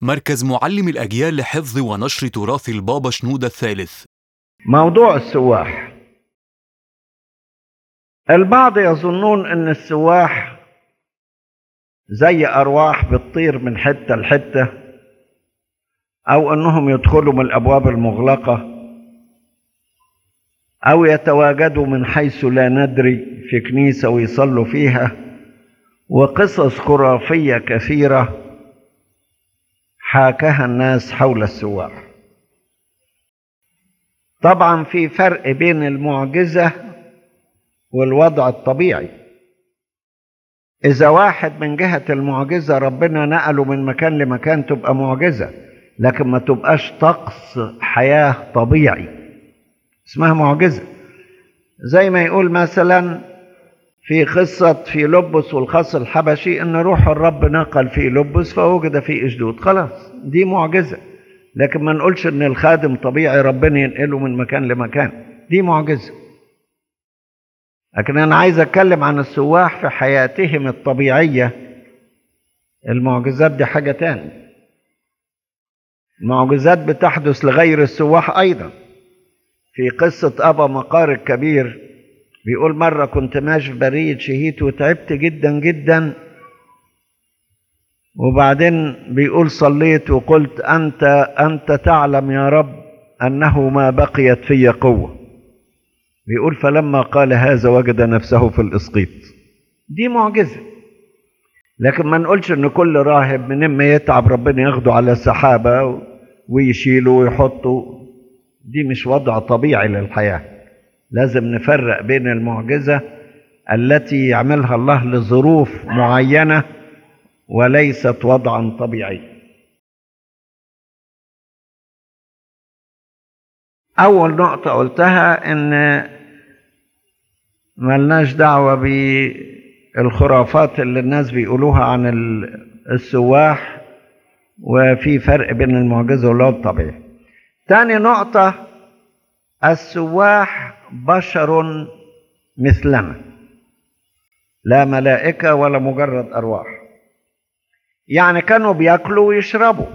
مركز معلم الأجيال لحفظ ونشر تراث البابا شنودة الثالث موضوع السواح البعض يظنون ان السواح زي ارواح بتطير من حته لحته او انهم يدخلوا من الابواب المغلقه او يتواجدوا من حيث لا ندري في كنيسه ويصلوا فيها وقصص خرافيه كثيره حاكاها الناس حول السواح طبعا في فرق بين المعجزه والوضع الطبيعي اذا واحد من جهه المعجزه ربنا نقله من مكان لمكان تبقى معجزه لكن ما تبقاش طقس حياه طبيعي اسمها معجزه زي ما يقول مثلا في قصة في لبس والخص الحبشي إن روح الرب نقل في لبس فوجد في أشدود خلاص دي معجزة لكن ما نقولش إن الخادم طبيعي ربنا ينقله من مكان لمكان دي معجزة لكن أنا عايز أتكلم عن السواح في حياتهم الطبيعية المعجزات دي حاجة تاني المعجزات بتحدث لغير السواح أيضا في قصة أبا مقار الكبير بيقول مرة كنت ماشي في برية شهيت وتعبت جدا جدا وبعدين بيقول صليت وقلت أنت أنت تعلم يا رب أنه ما بقيت في قوة بيقول فلما قال هذا وجد نفسه في الإسقيط دي معجزة لكن ما نقولش إن كل راهب من ما يتعب ربنا ياخده على سحابة ويشيله ويحطه دي مش وضع طبيعي للحياه لازم نفرق بين المعجزة التي يعملها الله لظروف معينة وليست وضعا طبيعيا أول نقطة قلتها إن ملناش دعوة بالخرافات اللي الناس بيقولوها عن السواح وفي فرق بين المعجزة والوضع الطبيعي تاني نقطة السواح بشر مثلنا لا ملائكة ولا مجرد أرواح يعني كانوا بياكلوا ويشربوا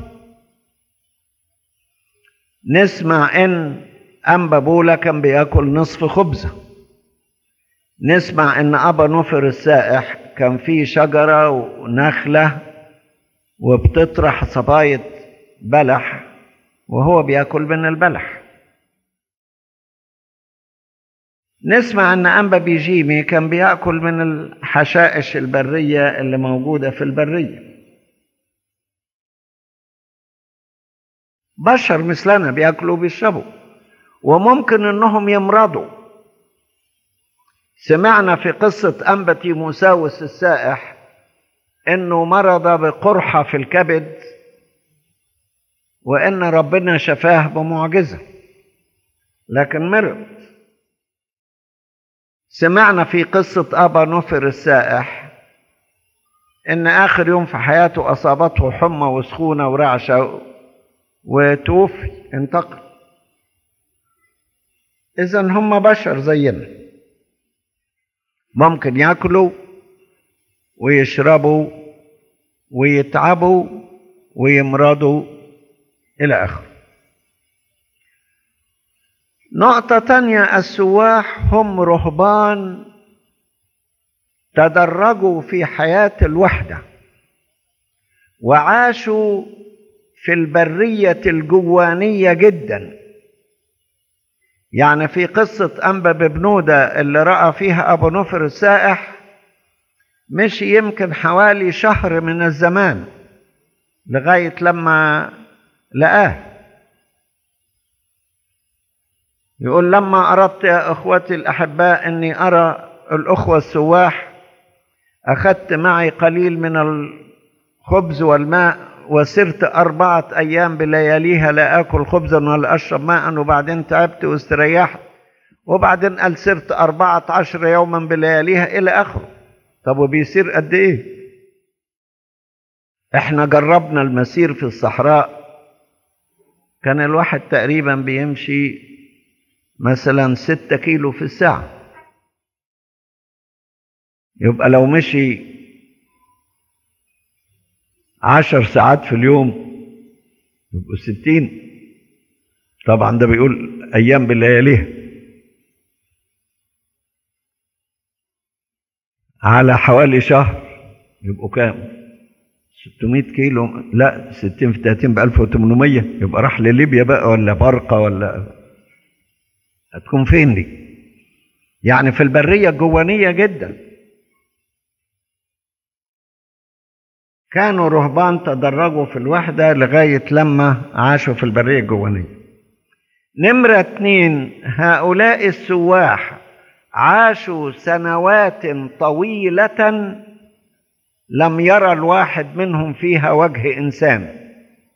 نسمع إن أنبا بولا كان بياكل نصف خبزة نسمع إن أبا نفر السائح كان فيه شجرة ونخلة وبتطرح صباية بلح وهو بياكل من البلح نسمع ان انبا بيجيمي كان بياكل من الحشائش البريه اللي موجوده في البريه بشر مثلنا بياكلوا وبيشربوا وممكن انهم يمرضوا سمعنا في قصه انبا تيموساوس السائح انه مرض بقرحه في الكبد وان ربنا شفاه بمعجزه لكن مرض سمعنا في قصة أبا نفر السائح إن آخر يوم في حياته أصابته حمى وسخونة ورعشة وتوفي انتقل إذا هم بشر زينا ممكن ياكلوا ويشربوا ويتعبوا ويمرضوا إلى آخره نقطة تانية السواح هم رهبان تدرجوا في حياة الوحدة وعاشوا في البرية الجوانية جدا يعني في قصة أنبا ببنودة اللي رأى فيها أبو نفر السائح مش يمكن حوالي شهر من الزمان لغاية لما لقاه يقول لما أردت يا أخوتي الأحباء أني أرى الأخوة السواح أخذت معي قليل من الخبز والماء وسرت أربعة أيام بلياليها لا آكل خبزا ولا أشرب ماء وبعدين تعبت واستريحت وبعدين قال سرت أربعة عشر يوما بلياليها إلى آخره طب وبيصير قد إيه؟ إحنا جربنا المسير في الصحراء كان الواحد تقريبا بيمشي مثلا ستة كيلو في الساعة يبقى لو مشي عشر ساعات في اليوم يبقوا ستين طبعا ده بيقول أيام بلياليها على حوالي شهر يبقوا كام 600 كيلو لا 60 في 30 ب 1800 يبقى راح لليبيا بقى ولا برقه ولا هتكون فين دي يعني في البريه الجوانيه جدا كانوا رهبان تدرجوا في الوحده لغايه لما عاشوا في البريه الجوانيه نمره اتنين هؤلاء السواح عاشوا سنوات طويله لم يرى الواحد منهم فيها وجه إنسان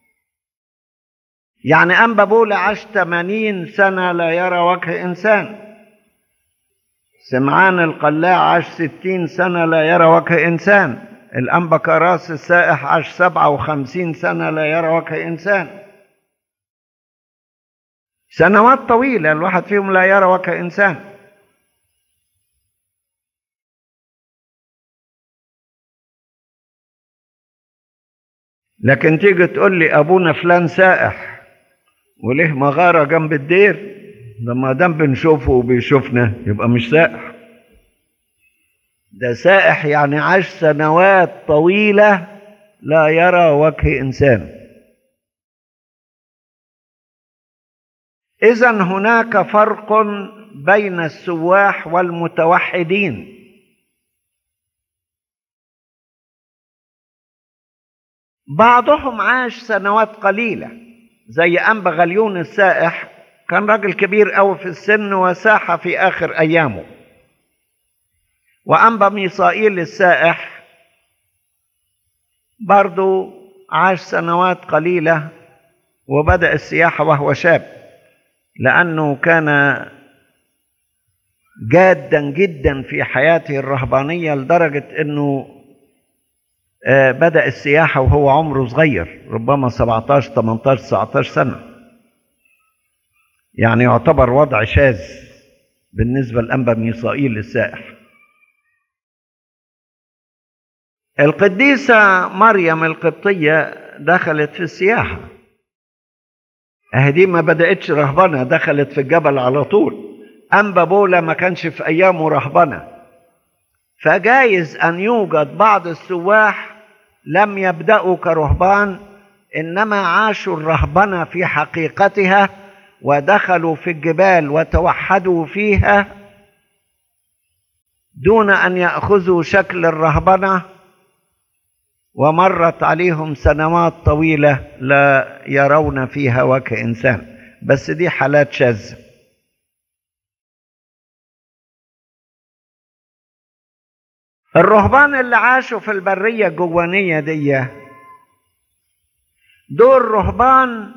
يعني أنبا بولا عاش 80 سنة لا يرى وجه إنسان سمعان القلاع عاش 60 سنة لا يرى وجه إنسان الأنبا كراس السائح عاش 57 سنة لا يرى وجه إنسان سنوات طويلة الواحد فيهم لا يرى وجه إنسان لكن تيجي تقول لي ابونا فلان سائح وليه مغاره جنب الدير ده ما دام بنشوفه وبيشوفنا يبقى مش سائح ده سائح يعني عاش سنوات طويله لا يرى وجه انسان اذا هناك فرق بين السواح والمتوحدين بعضهم عاش سنوات قليلة زي أنبا غليون السائح كان راجل كبير أوي في السن وساح في آخر أيامه وأنبا ميصائيل السائح برضو عاش سنوات قليلة وبدأ السياحة وهو شاب لأنه كان جادا جدا في حياته الرهبانية لدرجة أنه بدأ السياحة وهو عمره صغير ربما 17 18 19 سنة يعني يعتبر وضع شاذ بالنسبة لأنبا ميصائيل السائح القديسة مريم القبطية دخلت في السياحة أهدي ما بدأتش رهبنة دخلت في الجبل على طول أنبا بولا ما كانش في أيامه رهبنة فجايز أن يوجد بعض السواح لم يبدأوا كرهبان إنما عاشوا الرهبنة في حقيقتها ودخلوا في الجبال وتوحدوا فيها دون أن يأخذوا شكل الرهبنة ومرت عليهم سنوات طويلة لا يرون فيها وجه إنسان بس دي حالات شاذة الرهبان اللي عاشوا في البرية الجوانية دي دول رهبان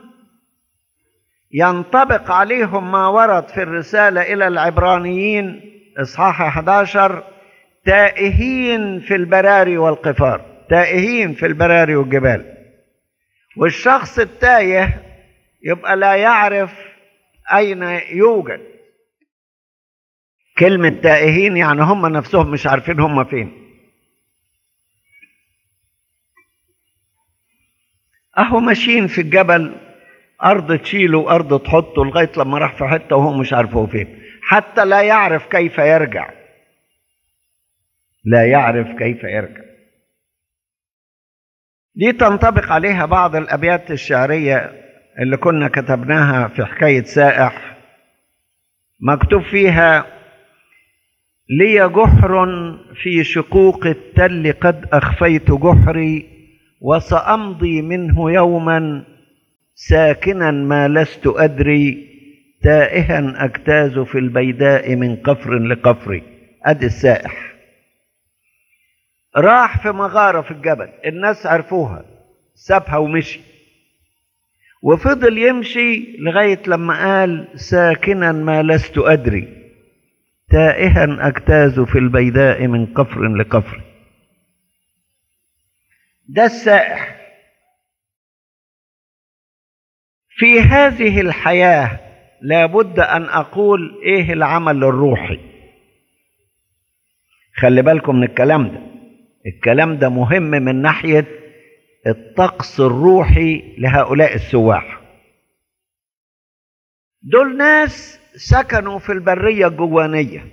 ينطبق عليهم ما ورد في الرسالة إلى العبرانيين إصحاح 11 تائهين في البراري والقفار تائهين في البراري والجبال والشخص التايه يبقى لا يعرف أين يوجد كلمة تائهين يعني هم نفسهم مش عارفين هم فين اهو ماشيين في الجبل ارض تشيله وارض تحطه لغايه لما راح في حته وهو مش عارف هو فين حتى لا يعرف كيف يرجع لا يعرف كيف يرجع دي تنطبق عليها بعض الابيات الشعريه اللي كنا كتبناها في حكايه سائح مكتوب فيها لي جحر في شقوق التل قد اخفيت جحري وسامضي منه يوما ساكنا ما لست ادري تائها اجتاز في البيداء من قفر لقفر ادي السائح راح في مغاره في الجبل الناس عرفوها سابها ومشي وفضل يمشي لغايه لما قال ساكنا ما لست ادري تائها اجتاز في البيداء من قفر لقفر ده السائح في هذه الحياه لابد ان اقول ايه العمل الروحي خلي بالكم من الكلام ده الكلام ده مهم من ناحيه الطقس الروحي لهؤلاء السواح دول ناس سكنوا في البرية الجوانية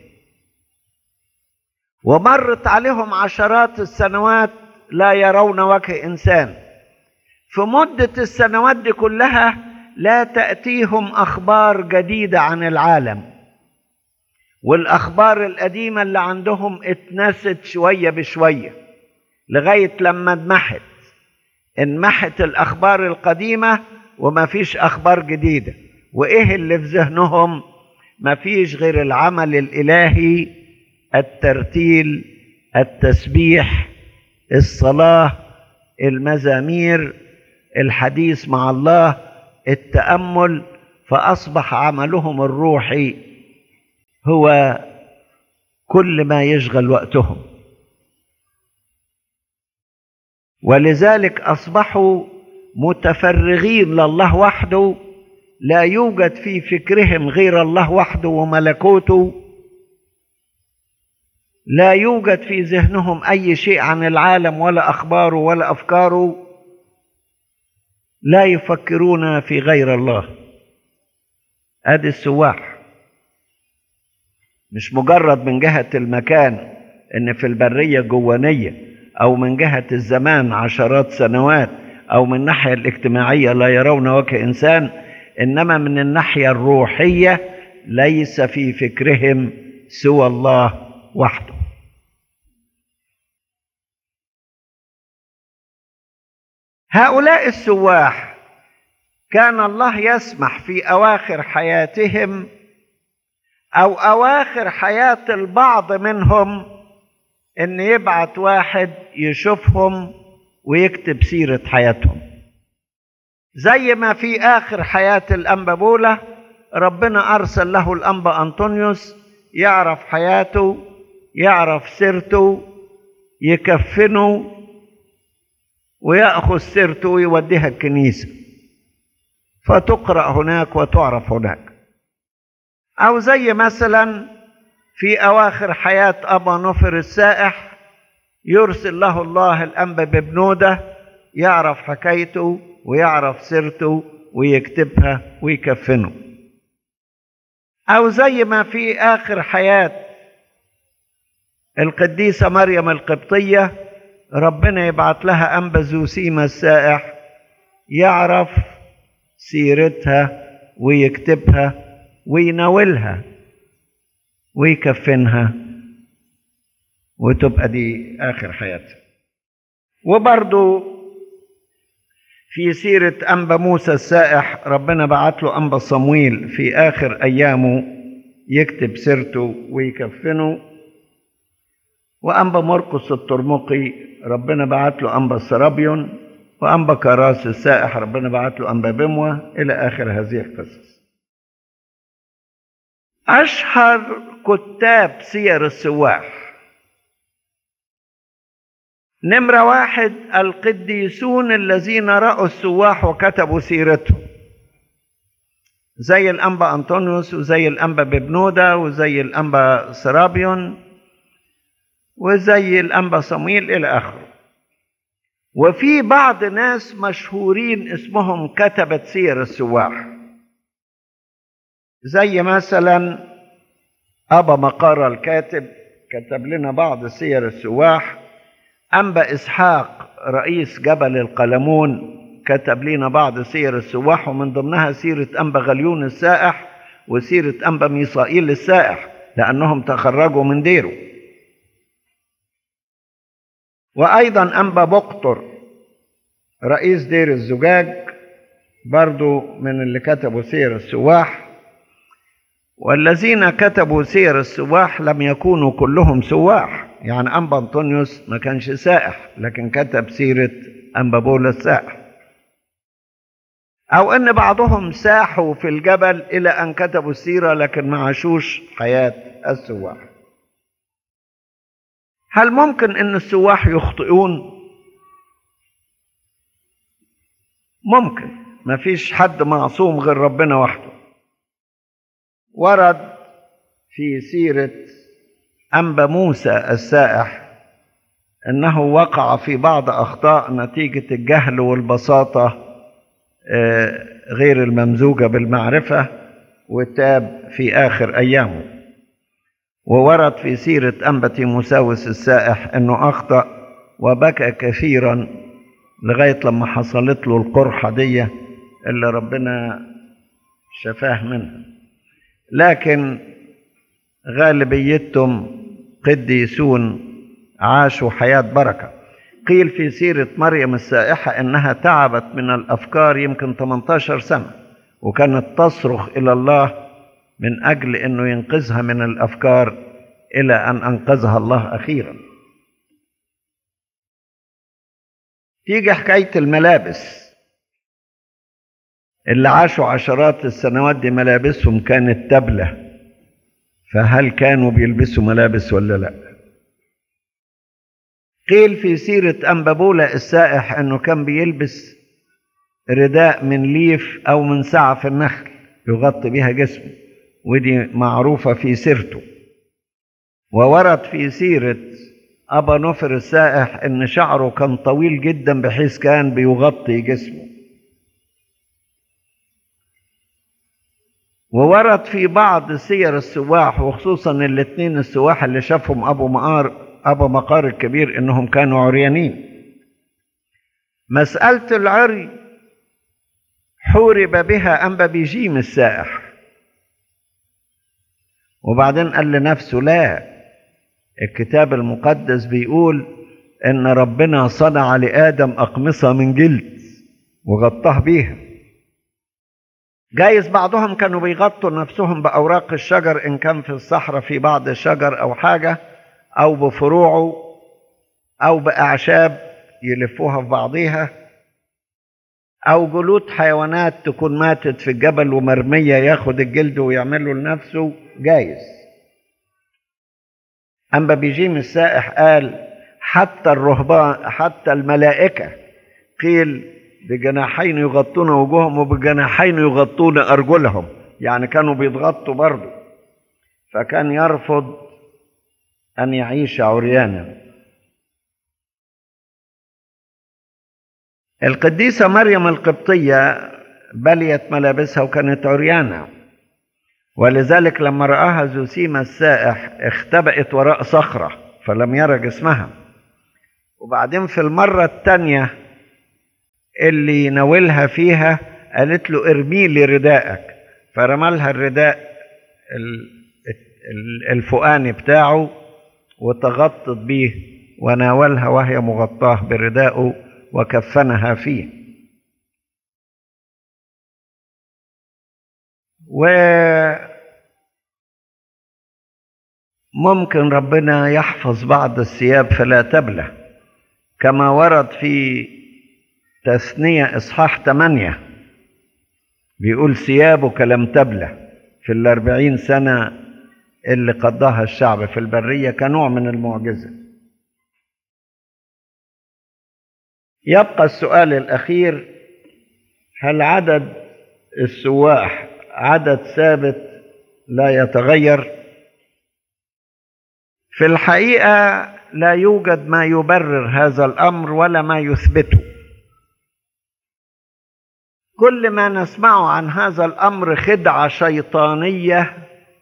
ومرت عليهم عشرات السنوات لا يرون وجه إنسان في مدة السنوات دي كلها لا تأتيهم أخبار جديدة عن العالم والأخبار القديمة اللي عندهم اتنست شوية بشوية لغاية لما انمحت انمحت الأخبار القديمة وما فيش أخبار جديدة وإيه اللي في ذهنهم ما فيش غير العمل الإلهي الترتيل التسبيح الصلاة المزامير الحديث مع الله التأمل فأصبح عملهم الروحي هو كل ما يشغل وقتهم ولذلك اصبحوا متفرغين لله وحده لا يوجد في فكرهم غير الله وحده وملكوته لا يوجد في ذهنهم اي شيء عن العالم ولا اخباره ولا افكاره لا يفكرون في غير الله ادي السواح مش مجرد من جهة المكان ان في البرية جوانية او من جهة الزمان عشرات سنوات او من الناحية الاجتماعية لا يرون وجه انسان انما من الناحية الروحية ليس في فكرهم سوى الله وحده هؤلاء السواح كان الله يسمح في اواخر حياتهم او اواخر حياه البعض منهم ان يبعت واحد يشوفهم ويكتب سيره حياتهم زي ما في اخر حياه الانبا بولا ربنا ارسل له الانبا انطونيوس يعرف حياته يعرف سيرته يكفنه وياخذ سيرته ويوديها الكنيسه فتقرا هناك وتعرف هناك أو زي مثلا في أواخر حياة أبا نفر السائح يرسل له الله الأنبا ببنودة يعرف حكايته ويعرف سيرته ويكتبها ويكفنه أو زي ما في آخر حياة القديسة مريم القبطية ربنا يبعت لها أنبا زوسيما السائح يعرف سيرتها ويكتبها ويناولها ويكفنها وتبقى دي آخر حياتها وبرضو في سيرة أنبا موسى السائح ربنا بعت له أنبا صمويل في آخر أيامه يكتب سيرته ويكفنه وأنبا مرقس الترمقي ربنا بعت له أنبا سرابيون وأنبا كراس السائح ربنا بعت له أنبا بموة إلى آخر هذه القصص أشهر كتاب سير السواح نمرة واحد القديسون الذين رأوا السواح وكتبوا سيرتهم زي الأنبا أنطونيوس وزي الأنبا ببنودة وزي الأنبا سرابيون وزي الأنبا صمويل إلى آخره وفي بعض ناس مشهورين اسمهم كتبة سير السواح زي مثلا أبا مقارة الكاتب كتب لنا بعض سير السواح أنبا إسحاق رئيس جبل القلمون كتب لنا بعض سير السواح ومن ضمنها سيرة أنبا غليون السائح وسيرة أنبا ميصائيل السائح لأنهم تخرجوا من ديره وأيضا أنبا بقطر رئيس دير الزجاج برضو من اللي كتبوا سير السواح والذين كتبوا سير السواح لم يكونوا كلهم سواح يعني أنبا أنطونيوس ما كانش سائح لكن كتب سيرة أنبا بولا السائح أو أن بعضهم ساحوا في الجبل إلى أن كتبوا السيرة لكن ما عاشوش حياة السواح هل ممكن أن السواح يخطئون؟ ممكن ما فيش حد معصوم غير ربنا وحده ورد في سيرة أنبا موسى السائح أنه وقع في بعض أخطاء نتيجة الجهل والبساطة آه، غير الممزوجة بالمعرفة وتاب في آخر أيامه وورد في سيرة أنبتي مساوس السائح أنه أخطأ وبكى كثيرا لغاية لما حصلت له القرحة دي اللي ربنا شفاه منها لكن غالبيتهم قديسون عاشوا حياة بركة قيل في سيرة مريم السائحة إنها تعبت من الأفكار يمكن 18 سنة وكانت تصرخ إلى الله من أجل أنه ينقذها من الأفكار إلى أن أنقذها الله أخيرا تيجي حكاية الملابس اللي عاشوا عشرات السنوات دي ملابسهم كانت تبلة فهل كانوا بيلبسوا ملابس ولا لا قيل في سيرة أنبابولة السائح أنه كان بيلبس رداء من ليف أو من سعف النخل يغطي بها جسمه ودي معروفة في سيرته وورد في سيرة أبا نفر السائح إن شعره كان طويل جدا بحيث كان بيغطي جسمه وورد في بعض سير السواح وخصوصا الاثنين السواح اللي شافهم أبو مقار أبو مقار الكبير إنهم كانوا عريانين مسألة العري حورب بها أنبا بيجيم السائح وبعدين قال لنفسه لا الكتاب المقدس بيقول ان ربنا صنع لادم اقمصه من جلد وغطاه بيها جايز بعضهم كانوا بيغطوا نفسهم باوراق الشجر ان كان في الصحراء في بعض الشجر او حاجه او بفروعه او باعشاب يلفوها في بعضيها او جلود حيوانات تكون ماتت في الجبل ومرميه ياخد الجلد ويعمله لنفسه جايز أما بيجيم السائح قال حتى الرهبان حتى الملائكة قيل بجناحين يغطون وجوههم وبجناحين يغطون أرجلهم يعني كانوا بيضغطوا برضه فكان يرفض أن يعيش عريانا القديسة مريم القبطية بليت ملابسها وكانت عريانة ولذلك لما رآها زوسيما السائح اختبأت وراء صخرة فلم يرى جسمها وبعدين في المرة التانية اللي ناولها فيها قالت له ارمي لي رداءك فرمى لها الرداء الفوقاني بتاعه وتغطت به وناولها وهي مغطاه بردائه وكفنها فيه وممكن ربنا يحفظ بعض الثياب فلا تبلى كما ورد في تثنية إصحاح 8 بيقول ثيابك لم تبلى في الأربعين سنة اللي قضاها الشعب في البرية كنوع من المعجزة يبقى السؤال الأخير هل عدد السواح عدد ثابت لا يتغير في الحقيقه لا يوجد ما يبرر هذا الامر ولا ما يثبته كل ما نسمعه عن هذا الامر خدعه شيطانيه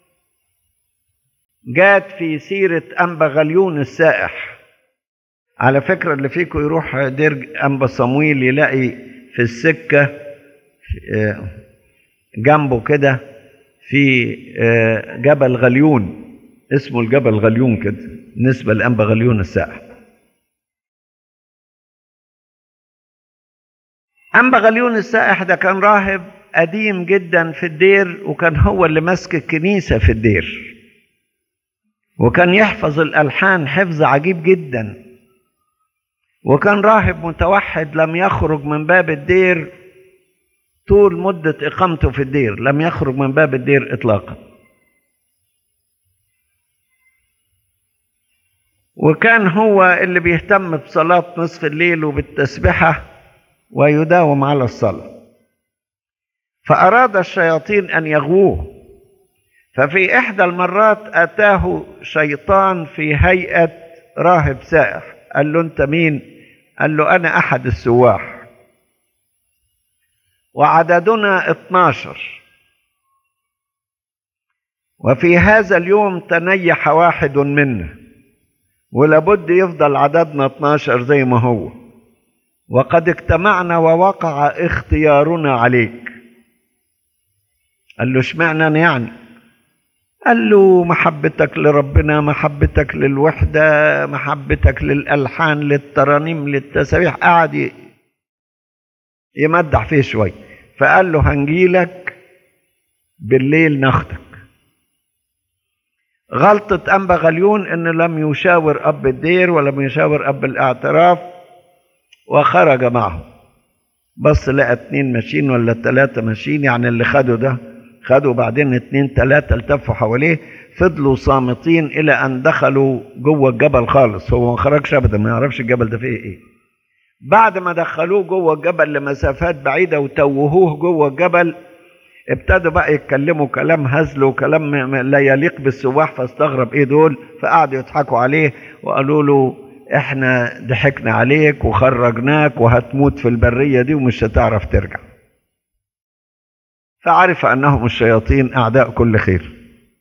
جات في سيره انبا غليون السائح على فكره اللي فيكم يروح دير انبا صمويل يلاقي في السكه جنبه كده في جبل غليون اسمه الجبل غليون كده نسبة لأنبا غليون السائح أنبا غليون السائح ده كان راهب قديم جدا في الدير وكان هو اللي ماسك الكنيسة في الدير وكان يحفظ الألحان حفظ عجيب جدا وكان راهب متوحد لم يخرج من باب الدير طول مدة إقامته في الدير لم يخرج من باب الدير إطلاقا وكان هو اللي بيهتم بصلاة نصف الليل وبالتسبحة ويداوم على الصلاة فأراد الشياطين أن يغووه ففي إحدى المرات أتاه شيطان في هيئة راهب سائح قال له انت مين قال له انا احد السواح وعددنا 12 وفي هذا اليوم تنيح واحد منا ولابد يفضل عددنا 12 زي ما هو وقد اجتمعنا ووقع اختيارنا عليك قال له اشمعنى أنا يعني قال له محبتك لربنا محبتك للوحدة محبتك للألحان للترانيم للتسابيح قعد ي- يمدح فيه شوي فقال له هنجيلك بالليل ناخدك غلطة أنبا غليون إنه لم يشاور أب الدير ولم يشاور أب الاعتراف وخرج معه بص لقى اتنين ماشيين ولا تلاتة ماشيين يعني اللي خدوا ده خدوا بعدين اتنين تلاتة التفوا حواليه فضلوا صامتين إلى أن دخلوا جوه الجبل خالص هو ما خرجش أبدا ما يعرفش الجبل ده فيه إيه بعد ما دخلوه جوه الجبل لمسافات بعيدة وتوهوه جوه الجبل ابتدوا بقى يتكلموا كلام هزل وكلام م- م- لا يليق بالسواح فاستغرب ايه دول فقعدوا يضحكوا عليه وقالوا له احنا ضحكنا عليك وخرجناك وهتموت في البرية دي ومش هتعرف ترجع فعرف انهم الشياطين اعداء كل خير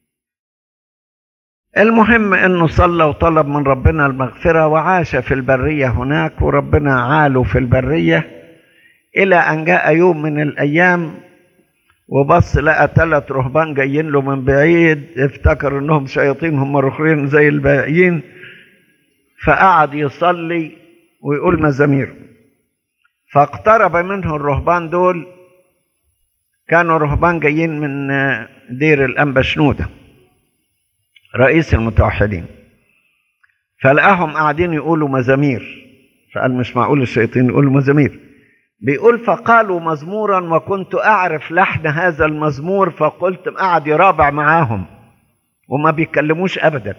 المهم انه صلى وطلب من ربنا المغفرة وعاش في البرية هناك وربنا عاله في البرية الى ان جاء يوم من الايام وبص لقى ثلاث رهبان جايين له من بعيد افتكر انهم شياطين هم رخرين زي الباقيين فقعد يصلي ويقول مزامير فاقترب منه الرهبان دول كانوا رهبان جايين من آه، دير الأنبا شنودة رئيس المتوحدين فلقاهم قاعدين يقولوا مزامير فقال مش معقول الشياطين يقولوا مزامير بيقول فقالوا مزمورا وكنت أعرف لحن هذا المزمور فقلت قعد يرابع معاهم وما بيتكلموش أبدا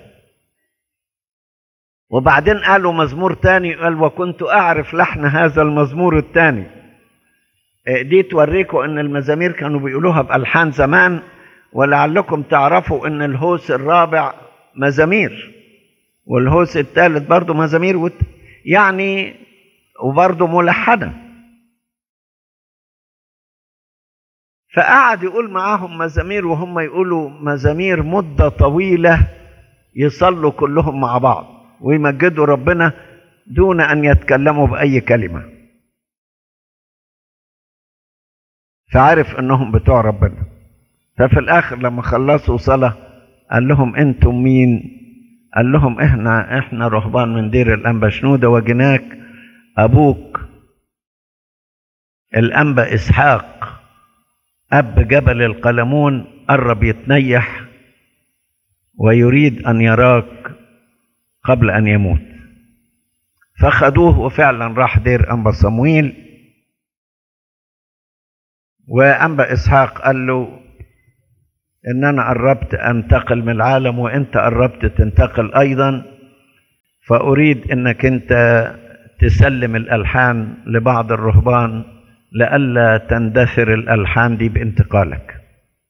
وبعدين قالوا مزمور تاني قال وكنت أعرف لحن هذا المزمور التاني آه، دي توريكم ان المزامير كانوا بيقولوها بألحان زمان ولعلكم تعرفوا ان الهوس الرابع مزامير والهوس الثالث برضه مزامير وت... يعني وبرضه ملحنه فقعد يقول معاهم مزامير وهم يقولوا مزامير مدة طويلة يصلوا كلهم مع بعض ويمجدوا ربنا دون أن يتكلموا بأي كلمة فعرف أنهم بتوع ربنا ففي الآخر لما خلصوا صلاة قال لهم أنتم مين قال لهم إحنا إحنا رهبان من دير الأنبا شنودة وجناك أبوك الأنبا إسحاق أب جبل القلمون قرب يتنيح ويريد أن يراك قبل أن يموت فخدوه وفعلا راح دير أنبا صمويل وأنبا إسحاق قال له إن أنا قربت أنتقل من العالم وأنت قربت تنتقل أيضا فأريد أنك أنت تسلم الألحان لبعض الرهبان لئلا تندثر الألحان دي بانتقالك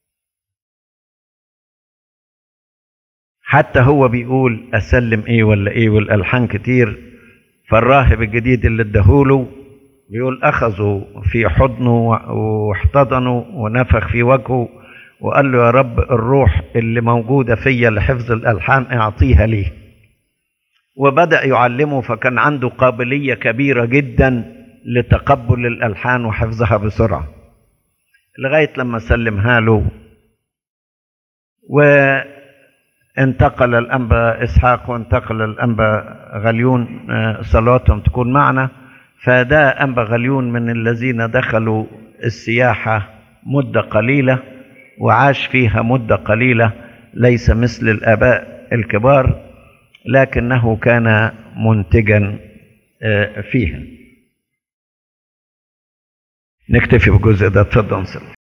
حتى هو بيقول أسلم إيه ولا إيه والألحان كتير فالراهب الجديد اللي اداهوله بيقول أخذوا في حضنه واحتضنوا ونفخ في وجهه وقال له يا رب الروح اللي موجودة فيا لحفظ الألحان اعطيها لي وبدأ يعلمه فكان عنده قابلية كبيرة جدا لتقبل الألحان وحفظها بسرعة لغاية لما سلمها له وانتقل الأنبا إسحاق وانتقل الأنبا غليون آه، صلواتهم تكون معنا فده أنبا غليون من الذين دخلوا السياحة مدة قليلة وعاش فيها مدة قليلة ليس مثل الآباء الكبار لكنه كان منتجا آه، فيها نكتفي بالجزء ده اتفضل نصلي